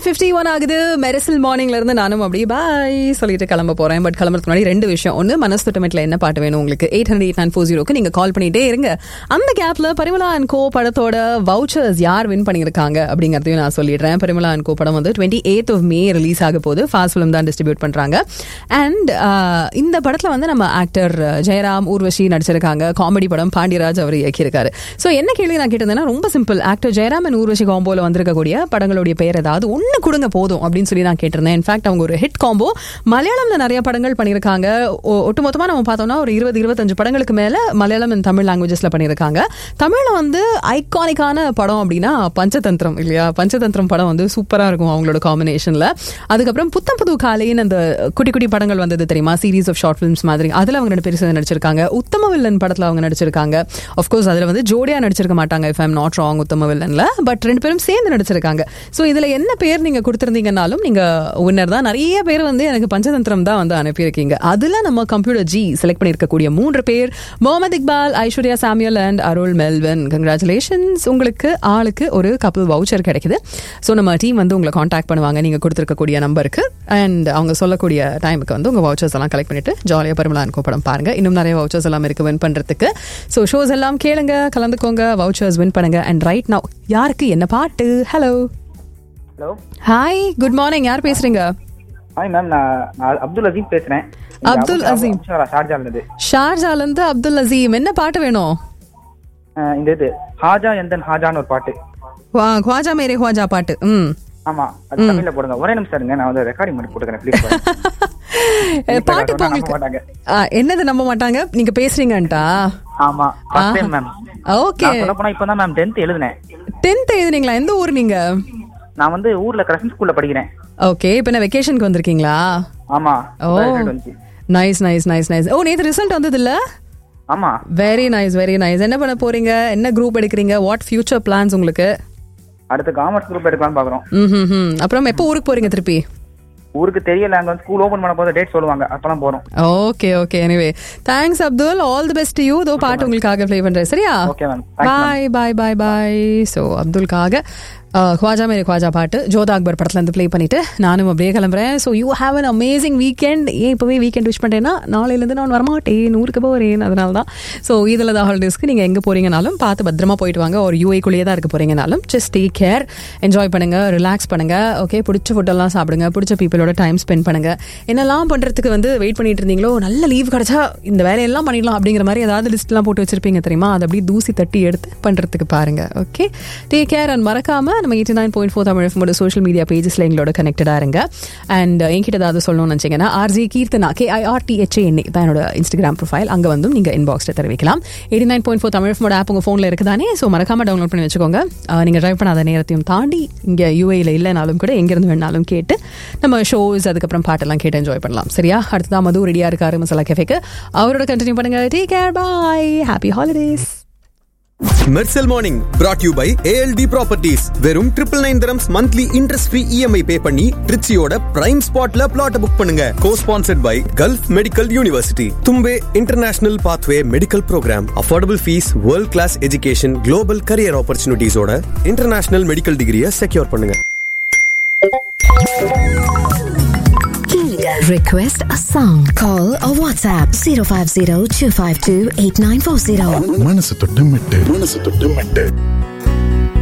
Fifty one ஆகுது மெரிசல் மார்னிங்ல இருந்து நானும் அப்படியே பாய் சொல்லிட்டு கிளம்ப போறேன் பட் கிளம்புறதுக்கு முன்னாடி ரெண்டு விஷயம் ஒன்று மனசு தொட்டமெட்ல என்ன பாட்டு வேணும் உங்களுக்கு eight hundred eight nine four ஜீரோக்கு நீங்க கால் பண்ணிட்டே இருங்க அந்த கேப்ல பரிமலா அண்ட் கோ படத்தோட வவுச்சர்ஸ் யார் வின் பண்ணியிருக்காங்க அப்படிங்கறதையும் நான் சொல்லிடுறேன் பரிமலா அண்ட் கோ படம் வந்து twenty eighth of May release ஆக போகுது ஃபாஸ்ட் ஃபிலிம் தான் டிஸ்ட்ரிபியூட் பண்றாங்க அண்ட் இந்த படத்துல வந்து நம்ம ஆக்டர் ஜெயராம் ஊர்வஷி நடிச்சிருக்காங்க காமெடி படம் பாண்டியராஜ் அவர் இயக்கியிருக்காரு ஸோ என்ன கேள்வி நான் கேட்டிருந்தேன்னா ரொம்ப simple actor Jayaram and Urvashi காம்போல வந்திருக்கக்கூடிய படங்களுடைய பெயர் ஏதாவது ஒன்று கொடுங்க போதும் அப்படின்னு சொல்லி நான் கேட்டிருந்தேன் இன்ஃபேக்ட் அவங்க ஒரு ஹிட் காம்போ மலையாளம்ல நிறைய படங்கள் பண்ணியிருக்காங்க ஒ- ஒட்டுமொத்தமா நம்ம பார்த்தோம்னா ஒரு இருபது இருபத்தஞ்சு படங்களுக்கு மேல மலையாளம் and தமிழ் லாங்குவேஜஸ்ல பண்ணியிருக்காங்க தமிழ்ல வந்து ஐகானிக்கான படம் அப்படின்னா பஞ்சதந்திரம் இல்லையா பஞ்சதந்திரம் படம் வந்து சூப்பரா இருக்கும் அவங்களோட காம்பினேஷன்ல அதுக்கப்புறம் புத்தம் புது காலையின் அந்த குட்டி குட்டி படங்கள் வந்தது தெரியுமா சீரீஸ் ஆஃப் ஷார்ட் ஃபிலிம்ஸ் மாதிரி அதுல அவங்க ரெண்டு பேரும் சேர்ந்து நடிச்சிருக்காங்க உத்தம வில்லன் படத்துல அவங்க நடிச்சிருக்காங்க ஆஃப்கோர்ஸ் அதுல வந்து ஜோடியா நடிச்சிருக்க மாட்டாங்க இஃப் ஐம் நாட் ராங் உத்தம வில்லன்ல பட் ரெண்டு பேரும் சேர்ந்து நடிச்சிருக்காங்க ஸோ இதுல என்ன பேர் நீங்க கொடுத்திருந்தீங்கன்னாலும் நீங்க வின்னர் தான் நிறைய பேர் வந்து எனக்கு பஞ்சதந்திரம் தான் வந்து அனுப்பியிருக்கீங்க அதுல நம்ம கம்ப்யூட்டர் ஜி செலக்ட் பண்ணியிருக்கக்கூடிய மூன்று பேர் முகமது இக்பால் ஐஸ்வர்யா சாமியல் அண்ட் அருள் மெல்வன் கங்க்ராச்சுலேஷன்ஸ் உங்களுக்கு ஆளுக்கு ஒரு கப்பல் வவுச்சர் கிடைக்குது ஸோ நம்ம டீம் வந்து உங்களை காண்டாக்ட் பண்ணுவாங்க நீங்க கொடுத்துருக்கக்கூடிய நம்பருக்கு அண்ட் அவங்க சொல்லக்கூடிய டைமுக்கு வந்து உங்க வவுச்சர்ஸ் எல்லாம் கலெக்ட் பண்ணிட்டு ஜாலியாக பரிமளான் படம் பாருங்க இன்னும் நிறைய வவுச்சர்ஸ் எல்லாம் இருக்கு வின் பண்றதுக்கு ஸோ ஷோஸ் எல்லாம் கேளுங்க கலந்துக்கோங்க வவுச்சர்ஸ் வின் பண்ணுங்க அண்ட் ரைட் நவ் யாருக்கு என்ன பாட்டு hello hello hi good morning யார் பேசுறீங்க ஹாய் மேம் நான் நான் அப்துல் அசீம் பேசுறேன் இங்க அப்துல் அபு- அசீம். அபு- ஷார்ஜால இருந்து ஷார்ஜால இருந்து அப்துல் அசீம் என்ன பாட்டு வேணும் அஹ் இந்த இது ஹாஜா எந்தன் ஹாஜான்னு ஒரு பாட்டு வா குவாஜா மேரே குவாஜா பாட்டு ம் ஆமா அது தமிழ்ல போடுங்க ஒரே நிமிஷம் இருங்க நான் வந்து ரெக்கார்டிங் பண்ணி போட்டுக்கிறேன் ப்ளீஸ் பாட்டு இப்போ உங்களுக்கு மாட்டாங்க ஆ, என்னது நம்ப மாட்டாங்க நீங்க பேசுறீங்கன்ட்டா ஆமா ஃபர்ஸ்ட் டைம் மேம் ஓகே நான் சொல்ல போனா இப்பதான் மேம் 10th எழுதினேன் டென்த் எழுதுனீங்களா எந்த ஊர் நீங்க நான் வந்து ஊர்ல கிரசன் ஸ்கூல்ல படிக்கிறேன் ஓகே இப்போ என்ன வெக்கேஷனுக்கு வந்திருக்கீங்களா ஆமா ஓ இப்பதான் result வந்துச்சு. நைஸ் நைஸ் நைஸ் நைஸ் ஓ நேத்து ரிசல்ட் வந்தது இல்ல ஆமா வெரி நைஸ் வெரி நைஸ் என்ன பண்ண போறீங்க என்ன குரூப் எடுக்கிறீங்க வாட் ஃபியூச்சர் பிளான்ஸ் உங்களுக்கு அடுத்து காமர்ஸ் குரூப் எடுக்கலாம்னு பாக்குறோம் ம் ம் அப்புறம் எப்போ ஊருக்கு போறீங்க திருப்பி ஊருக்கு தெரியல அங்க வந்து ஸ்கூல் ஓபன் பண்ண போது டேட் சொல்லுவாங்க அப்பலாம் போறோம் okay okay anyway thanks Abdul all the best you though பாட்டு உங்களுக்காக ப்ளே பண்றேன் சரியா okay ma'am thanks bye bye bye bye so அப்துல்காக அஹ், ख्वाजा மேரே ख्वाजा பாட்டு ஜோதா அக்பர் படத்துல இருந்து ப்ளே பண்ணிட்டு நானும் அப்படியே கிளம்புறேன் so you have an amazing weekend ஏன் இப்போவே வீக்கெண்ட் விஷ் பண்ணுறேன்னா நாளையிலேருந்து நான் வரமாட்டேன் ஊருக்கு போகிறேன் அதனால தான் ஸோ இதில் தான் ஹாலிடேஸ்க்கு நீங்கள் எங்கே போறீங்கனாலும் பார்த்து பத்திரமா போயிட்டு வாங்க ஒரு யூஏக்குள்ளேயே தான் இருக்க போறீங்கனாலும் ஜஸ்ட் டேக் கேர் என்ஜாய் பண்ணுங்க ரிலாக்ஸ் பண்ணுங்க ஓகே பிடிச்ச ஃபுட்டெல்லாம் சாப்பிடுங்க பிடிச்ச பீப்பிளோட டைம் ஸ்பெண்ட் பண்ணுங்க என்னெல்லாம் பண்றதுக்கு வந்து வெயிட் பண்ணிட்டு இருந்தீங்களோ நல்ல லீவ் கிடைச்சா இந்த வேலையெல்லாம் பண்ணிடலாம் அப்படிங்கிற மாதிரி ஏதாவது லிஸ்ட்லாம் போட்டு வச்சிருப்பீங்க தெரியுமா அதை அப்படியே தூசி தட்டி எடுத்து பண்றதுக்கு பாருங்க ஓகே டேக் கேர் அண்ட் மறக்காம நம்ம eighty nine point four Tamil எஃப்எம்மோட சோஷியல் மீடியா பேஜஸ்ல எங்களோட கனெக்டடா இருங்க அண்ட் என்கிட்ட ஏதாவது சொல்லணும்னு நினைச்சீங்கன்னா ஆர்ஜி கீர்த்தனா கே ஐஆர்டிஹெச்ஏஎன்ஏ தான் என்னோட இன்ஸ்டாகிராம் ப்ரொஃபைல் அங்க வந்து நீங்க இன்பாக்ஸ்ல தெரிவிக்கலாம் eighty nine point four Tamil எஃப்எம்மோட ஆப் உங்க ஃபோன்ல இருக்குதானே ஸோ மறக்காம டவுன்லோட் பண்ணி வச்சுக்கோங்க அஹ் நீங்க டிரைவ் பண்ணாத நேரத்தையும் தாண்டி இங்க யூஏல இல்லைனாலும் கூட எங்கிருந்து வேணாலும் கேட்டு நம்ம ஷோஸ் அதுக்கப்புறம் பாட்டெல்லாம் கேட்டு என்ஜாய் பண்ணலாம் சரியா அடுத்ததான் மது ரெடியா இருக்காரு மசாலா கேஃபேக்கு அவரோட கண்டினியூ பண்ணுங்க take care bye happy holidays Mersal morning brought you by A L T properties வெறும் triple nine terms monthly interest free EMI pay பண்ணி ட்ரிச்சியோட பிரைம் ஸ்பாட்ல பிளாட் புக் பண்ணுங்க go sponsored by Gulf medical university Thumbay international pathway medical programme affordable fees world class education global career ஆப்பர்ச்சுனிட்டிஸோட international medical டிகிரியை secure பண்ணுங்க Request a song. Call or WhatsApp 050 252 8940. மனசு தொட்டு மெட்டு மனசு தொட்டு மெட்டு